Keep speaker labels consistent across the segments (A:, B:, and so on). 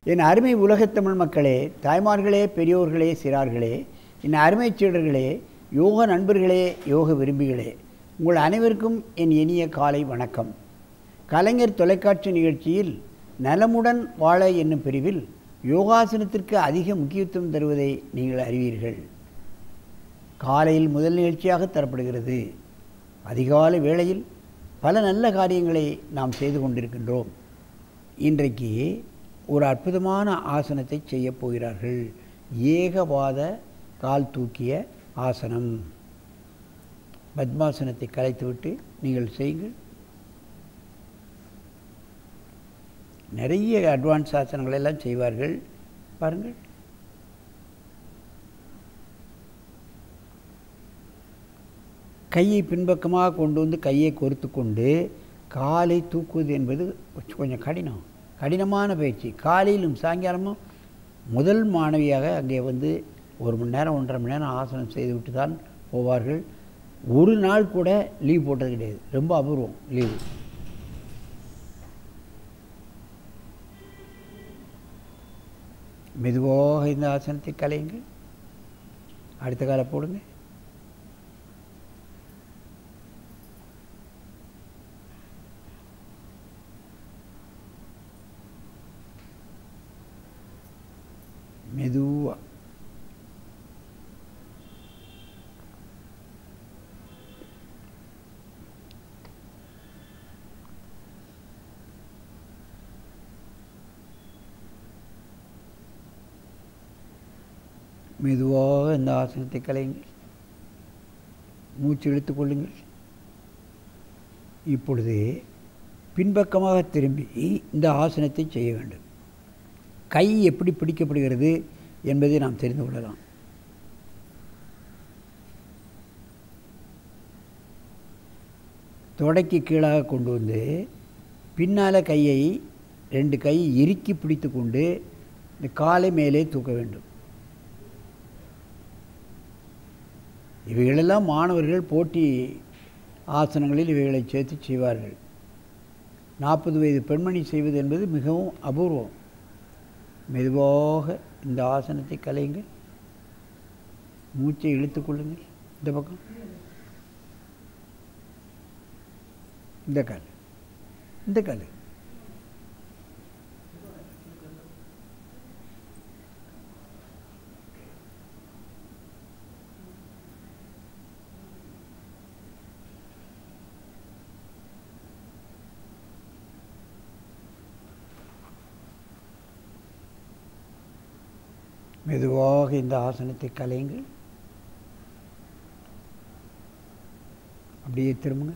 A: என் அருமை உலகத் தமிழ் மக்களே தாய்மார்களே பெரியோர்களே சிறார்களே என் அருமை சீடர்களே யோக நண்பர்களே யோக விரும்பிகளே உங்கள் அனைவருக்கும் என் இனிய காலை வணக்கம் கலைஞர் தொலைக்காட்சி நிகழ்ச்சியில் நலமுடன் வாழ என்னும் பிரிவில் யோகாசனத்திற்கு அதிக முக்கியத்துவம் தருவதை நீங்கள் அறிவீர்கள் காலையில் முதல் நிகழ்ச்சியாக தரப்படுகிறது அதிகாலை வேளையில் பல நல்ல காரியங்களை நாம் செய்து கொண்டிருக்கின்றோம் இன்றைக்கு ஒரு அற்புதமான ஆசனத்தை செய்யப் போகிறார்கள் ஏகவாத கால் தூக்கிய ஆசனம் பத்மாசனத்தை கலைத்துவிட்டு நீங்கள் செய்யுங்கள் நிறைய அட்வான்ஸ் ஆசனங்கள் எல்லாம் செய்வார்கள் பாருங்கள் கையை பின்பக்கமாக கொண்டு வந்து கையை கொறுத்து கொண்டு காலை தூக்குவது என்பது கொஞ்சம் கடினம் கடினமான பயிற்சி காலையிலும் சாயங்காலமும் முதல் மாணவியாக அங்கே வந்து ஒரு மணி நேரம் ஒன்றரை மணி நேரம் ஆசனம் செய்துவிட்டு தான் போவார்கள் ஒரு நாள் கூட லீவ் போட்டது கிடையாது ரொம்ப அபூர்வம் லீவு மெதுவாக இந்த ஆசனத்தை கலையுங்கள் அடுத்த கால போடுங்க மெதுவாக மெதுவாக இந்த ஆசனத்தை கலையுங்கள் மூச்சு இழுத்துக் கொள்ளுங்கள் இப்பொழுது பின்பக்கமாக திரும்பி இந்த ஆசனத்தை செய்ய வேண்டும் கை எப்படி பிடிக்கப்படுகிறது என்பதை நாம் தெரிந்து கொள்ளலாம் தொடைக்கு கீழாக கொண்டு வந்து பின்னால் கையை ரெண்டு கை இறுக்கி பிடித்து கொண்டு இந்த காலை மேலே தூக்க வேண்டும் இவைகளெல்லாம் மாணவர்கள் போட்டி ஆசனங்களில் இவைகளை சேர்த்து செய்வார்கள் நாற்பது வயது பெண்மணி செய்வது என்பது மிகவும் அபூர்வம் மெதுவாக இந்த ஆசனத்தை கலையுங்கள் மூச்சை இழுத்து கொள்ளுங்கள் இந்த பக்கம் இந்த கால் இந்த கால் மெதுவாக இந்த ஆசனத்தை கலையுங்கள் அப்படியே திரும்புங்க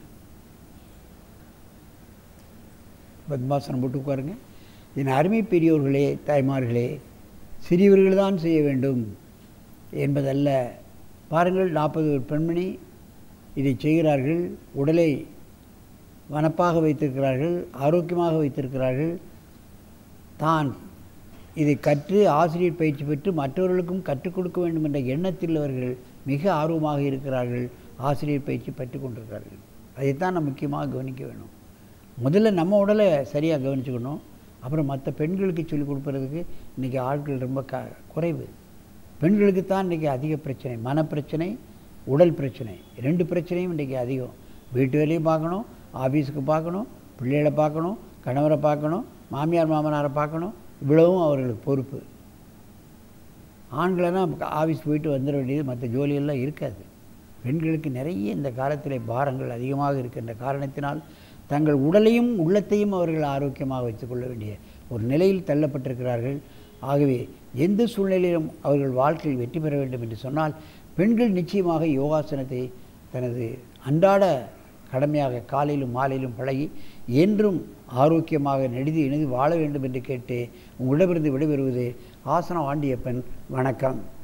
A: பத்மாசனம் போட்டு உட்காருங்க என் அருமை பெரியோர்களே தாய்மார்களே சிறியவர்கள் தான் செய்ய வேண்டும் என்பதல்ல பாருங்கள் நாற்பது ஒரு பெண்மணி இதை செய்கிறார்கள் உடலை வனப்பாக வைத்திருக்கிறார்கள் ஆரோக்கியமாக வைத்திருக்கிறார்கள் தான் இதை கற்று ஆசிரியர் பயிற்சி பெற்று மற்றவர்களுக்கும் கற்றுக் கொடுக்க வேண்டும் என்ற எண்ணத்தில் அவர்கள் மிக ஆர்வமாக இருக்கிறார்கள் ஆசிரியர் பயிற்சி பெற்று கொண்டிருக்கிறார்கள் அதைத்தான் நம்ம முக்கியமாக கவனிக்க வேணும் முதல்ல நம்ம உடலை சரியாக கவனிச்சுக்கணும் அப்புறம் மற்ற பெண்களுக்கு சொல்லிக் கொடுப்பறதுக்கு இன்றைக்கி ஆட்கள் ரொம்ப க குறைவு பெண்களுக்கு தான் இன்றைக்கி அதிக பிரச்சனை மனப்பிரச்சனை உடல் பிரச்சனை ரெண்டு பிரச்சனையும் இன்றைக்கி அதிகம் வீட்டு வேலையும் பார்க்கணும் ஆஃபீஸுக்கு பார்க்கணும் பிள்ளைகளை பார்க்கணும் கணவரை பார்க்கணும் மாமியார் மாமனாரை பார்க்கணும் இவ்வளவும் அவர்களுக்கு பொறுப்பு ஆண்களெல்லாம் ஆஃபீஸ் போயிட்டு வந்துட வேண்டியது மற்ற ஜோலியெல்லாம் இருக்காது பெண்களுக்கு நிறைய இந்த காலத்தில் பாரங்கள் அதிகமாக இருக்கின்ற காரணத்தினால் தங்கள் உடலையும் உள்ளத்தையும் அவர்கள் ஆரோக்கியமாக வைத்துக்கொள்ள வேண்டிய ஒரு நிலையில் தள்ளப்பட்டிருக்கிறார்கள் ஆகவே எந்த சூழ்நிலையிலும் அவர்கள் வாழ்க்கையில் வெற்றி பெற வேண்டும் என்று சொன்னால் பெண்கள் நிச்சயமாக யோகாசனத்தை தனது அன்றாட கடமையாக காலையிலும் மாலையிலும் பழகி என்றும் ஆரோக்கியமாக நெடுதி இணைந்து வாழ வேண்டும் என்று கேட்டு உங்களிடமிருந்து விடைபெறுவது ஆசனம் ஆண்டியப்பன் வணக்கம்